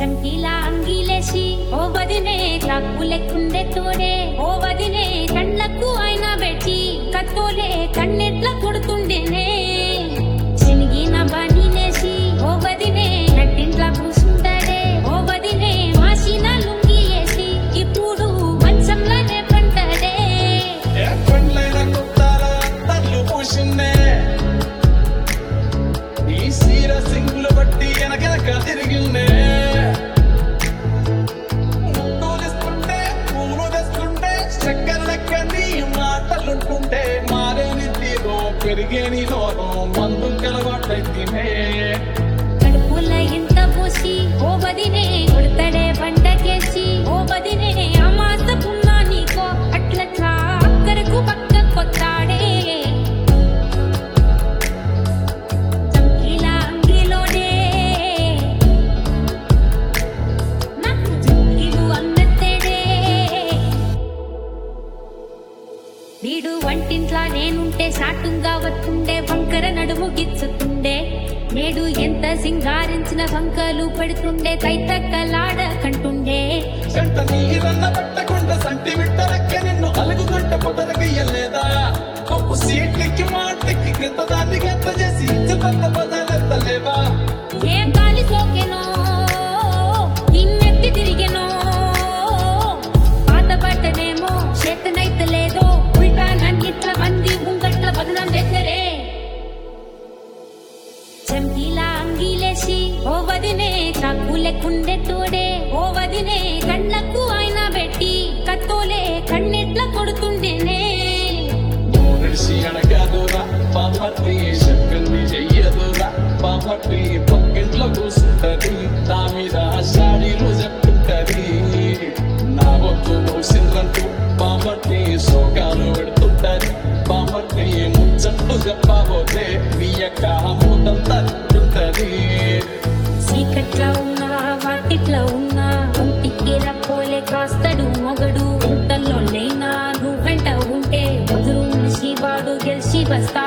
చంకీలా అంగీలేసి ఓ వదినే చాకు లెక్కుండే తోడే ఓ వదినే కళ్ళకు ఆయన పెట్టి కత్తోలే కన్నెట్ల కొడుతుండేనే చినిగిన బనీనేసి ఓ వదినే నట్టింట్ల కూసుంటాడే ఓ వదినే మాసిన లుంగి వేసి ఇప్పుడు మంచంలోనే పంటాడే ఏ పండ్లైన కుత్తాల తల్లు పూసిందే ఈ సీర సింగులు బట్టి వెనకెనక తిరిగిందే ముట్టూలిస్తుంటే పూలు తెస్తుంటే చక్కెర లెక్క నీ మాటలుంటుంటే మారేని తీరు పెరిగేని లోకం మందు కలవాటైతేనే కడుపుల ఇంత పోసి ఓ వదినే కొడతడే పంటకేసి ఓ వదినే అమాస పున్నా నీకో అట్లట్లా అక్కరకు పక్క కొత్తాడే చంకీల అంగిలోనే నాకు చంకీలు అన్నత్తేడే వీడు వంటింట్లా నేనుంటే సాటుంగా వస్తుండే వంకర నడుము గిచ్చుతుండే నేడు ఎంత సింగారించిన వంకలు పెడుతుండే తైతక్కలాడ కంటుండే చెంట నీరన్న పట్టకుండా సంటి విట్టలెక్క నిన్ను అలుగుతుంట పొదలకయ్యలేదా పప్పు సీట్లకి మాటకి క్రింద దాన్ని గంత చేసి ఇచ్చి కొత్త పదాలెత్తలేవా ఏ గాలి సోకెనో ఇన్నెత్తి తిరిగెనో పాత పట్టనేమో చేతనైతలేదో ఉల్టా నన్నిట్ల మంది ఉంగట్ల బదనం దగ్గరే చంకీలా అంగీలేసి ఓ వదినే చాకు లెక్కుండే తోడే ఓ వదినే కళ్ళకు ఆయన పెట్టి కత్తోలే కన్నెట్ల కొడుతుండేనే నడిచి అనగాదురా పాపట్టి శక్తిని చెయ్యదురా పాపట్టి పక్కింట్లో కూసుంటది నా మీద షాడీలు చెప్తుంటది నా వద్దు మూసిందంటూ పాపట్టి సోకాలు పెడుతుంటది పాపట్టి ముచ్చట్లు చెప్పబోతే నీ యొక్క మూతంతా తింటుంటది చీకట్ల ఉన్నా వాటిట్ల ఉన్నా ఒంటికి రప్పోలే కాస్తడు మొగడు ఇంతలో లేనా నువ్వెంట ఉంటే ఎదురు మనిషి వాడు గెలిచి వస్తా